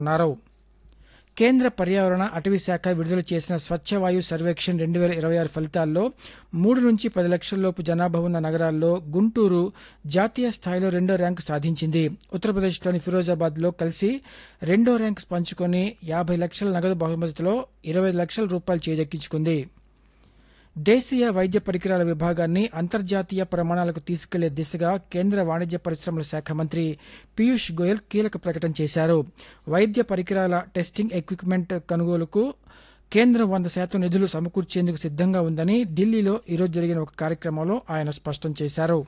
అన్నారు కేంద్ర పర్యావరణ అటవీ శాఖ విడుదల చేసిన స్వచ్ఛ వాయు సర్వేక్షణ్ రెండు వేల ఇరవై ఆరు ఫలితాల్లో మూడు నుంచి పది లక్షల లోపు జనాభా ఉన్న నగరాల్లో గుంటూరు జాతీయ స్థాయిలో రెండో ర్యాంకు సాధించింది ఉత్తరప్రదేశ్లోని ఫిరోజాబాద్లో కలిసి రెండో ర్యాంకు పంచుకొని యాభై లక్షల నగదు బహుమతిలో ఇరవై లక్షల రూపాయలు చేజెక్కించుకుంది దేశీయ వైద్య పరికరాల విభాగాన్ని అంతర్జాతీయ ప్రమాణాలకు తీసుకెళ్లే దిశగా కేంద్ర వాణిజ్య పరిశ్రమల శాఖ మంత్రి పీయూష్ గోయల్ కీలక ప్రకటన చేశారు వైద్య పరికరాల టెస్టింగ్ ఎక్విప్మెంట్ కొనుగోలుకు కేంద్రం వంద శాతం నిధులు సమకూర్చేందుకు సిద్ధంగా ఉందని ఢిల్లీలో ఈరోజు జరిగిన ఒక కార్యక్రమంలో ఆయన స్పష్టం చేశారు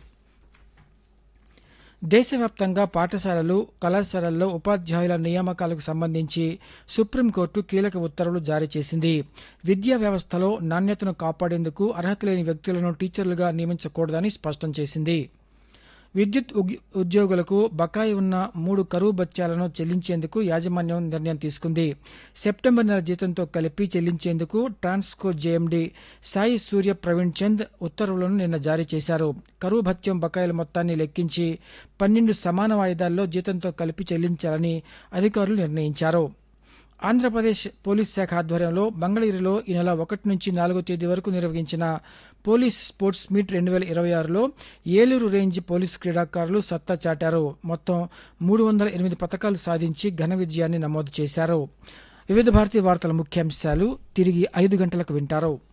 దేశవ్యాప్తంగా పాఠశాలలు కళాశాలల్లో ఉపాధ్యాయుల నియామకాలకు సంబంధించి సుప్రీంకోర్టు కీలక ఉత్తర్వులు జారీ చేసింది విద్యా వ్యవస్థలో నాణ్యతను కాపాడేందుకు అర్హత లేని వ్యక్తులను టీచర్లుగా నియమించకూడదని స్పష్టం చేసింది విద్యుత్ ఉగ్- ఉద్యోగులకు బకాయి ఉన్న మూడు కరువు బత్యాలను చెల్లించేందుకు యాజమాన్యం నిర్ణయం తీసుకుంది సెప్టెంబర్ నెల జీతంతో కలిపి చెల్లించేందుకు ట్రాన్స్కో జేఎండీ సాయి సూర్య ప్రవీణ్ చంద్ ఉత్తర్వులను నిన్న జారీ చేశారు కరువు భత్యం బకాయిల మొత్తాన్ని లెక్కించి పన్నెండు సమాన వాయిదాల్లో జీతంతో కలిపి చెల్లించాలని అధికారులు నిర్ణయించారు ఆంధ్రప్రదేశ్ పోలీస్ శాఖ ఆధ్వర్యంలో మంగళగిరిలో ఈ నెల ఒకటి నుంచి నాలుగో తేదీ వరకు నిర్వహించిన పోలీస్ స్పోర్ట్స్ మీట్ రెండు వేల ఇరవై ఆరులో ఏలూరు రేంజ్ పోలీస్ క్రీడాకారులు సత్తా చాటారు మొత్తం మూడు వందల ఎనిమిది పథకాలు సాధించి ఘన విజయాన్ని నమోదు చేశారు వివిధ భారతీయ వార్తల ముఖ్యాంశాలు తిరిగి ఐదు గంటలకు వింటారు